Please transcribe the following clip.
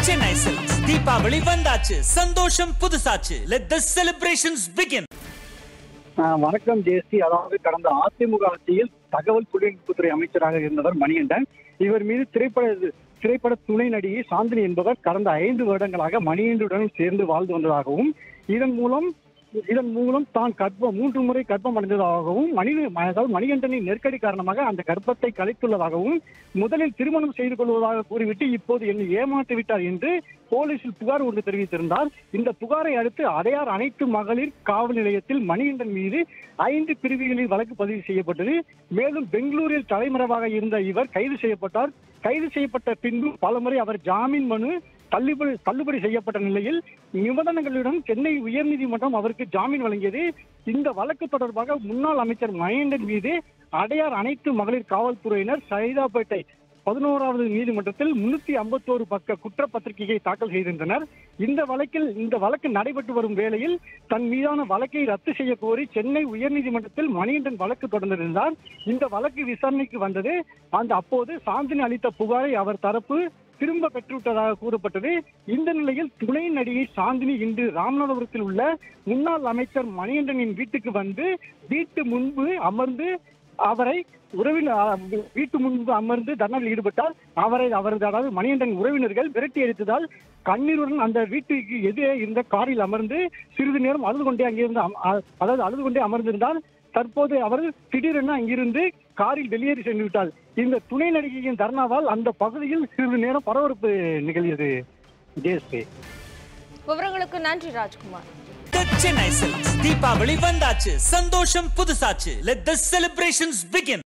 Chennai silks Deepavali வந்தாச்சு சந்தோஷம் புதுசாச்சு let the celebrations begin ah வணக்கம் ஜேசி அதாவது கடந்த அதிமுக ஆட்சியில் தகவல் தொழில்நுட்பத்துறை அமைச்சராக இருந்தவர் மணிகண்டன் இவர் மீது திரைப்பட திரைப்பட துணை நடிகை சாந்தினி என்பவர் கடந்த ஐந்து வருடங்களாக மணிகண்டனுடன் சேர்ந்து வாழ்ந்து வந்ததாகவும் இதன் மூலம் இதன் மூலம் தான் கர்ப்பம் மூன்று முறை கர்ப்பம் அடைந்ததாகவும் மணி அதாவது மணிகண்டனின் நெருக்கடி காரணமாக அந்த கர்ப்பத்தை கலைத்துள்ளதாகவும் முதலில் திருமணம் செய்து கொள்வதாக கூறிவிட்டு இப்போது என்னை ஏமாற்றி விட்டார் என்று போலீசில் புகார் ஒன்று தெரிவித்திருந்தார் இந்த புகாரை அடுத்து அடையார் அனைத்து மகளிர் காவல் நிலையத்தில் மணிகண்டன் மீது ஐந்து பிரிவுகளில் வழக்கு பதிவு செய்யப்பட்டது மேலும் பெங்களூரில் தலைமறைவாக இருந்த இவர் கைது செய்யப்பட்டார் கைது செய்யப்பட்ட பின்பு பலமுறை அவர் ஜாமீன் மனு தள்ளுபடி தள்ளுபடி செய்யப்பட்ட நிலையில் நிபந்தனைகளுடன் சென்னை உயர்நீதிமன்றம் அவருக்கு ஜாமீன் வழங்கியது இந்த வழக்கு தொடர்பாக முன்னாள் அமைச்சர் மகேந்திரன் மீது அடையார் அனைத்து மகளிர் காவல்துறையினர் சைதாப்பேட்டை பதினோராவது நீதிமன்றத்தில் முன்னூத்தி ஐம்பத்தோரு பக்க குற்றப்பத்திரிகையை தாக்கல் செய்திருந்தனர் இந்த வழக்கில் இந்த வழக்கு நடைபெற்று வரும் வேளையில் தன் மீதான வழக்கை ரத்து செய்ய கோரி சென்னை உயர்நீதிமன்றத்தில் மணிகண்டன் வழக்கு தொடர்ந்திருந்தார் இந்த வழக்கு விசாரணைக்கு வந்தது அந்த அப்போது சாந்தினி அளித்த புகாரை அவர் தரப்பு திரும்ப பெற்றுவிட்டதாக கூறப்பட்டது இந்த நிலையில் துணை நடிகை சாந்தினி இன்று ராமநாதபுரத்தில் உள்ள முன்னாள் அமைச்சர் மணிகண்டனின் வீட்டுக்கு வந்து வீட்டு முன்பு அமர்ந்து அவரை உறவினர் வீட்டு முன்பு அமர்ந்து தர்ணாவில் ஈடுபட்டால் அவரை அவரது அதாவது மணிகண்டன் உறவினர்கள் விரட்டி அடித்ததால் கண்ணீருடன் அந்த வீட்டுக்கு எதிரே இருந்த காரில் அமர்ந்து சிறிது நேரம் அழுது கொண்டே அங்கிருந்து அம- அ- அதாவது அழுது கொண்டே அமர்ந்திருந்தால் தற்போது அவர் திடீரென அங்கிருந்து காரில் வெளியேறி சென்று விட்டார் இந்த துணை நடிகையின் தர்ணாவால் அந்த பகுதியில் சிறிது நேரம் பரபரப்பு நிகழ்ந்தது ஜேஎஸ்பி விவரங்களுக்கு நன்றி ராஜ்குமார் சென்னை சில்க்ஸ் தீபாவளி வந்தாச்சு சந்தோஷம் புதுசாச்சு லெட் த செலிப்ரேஷன்ஸ் பிகின்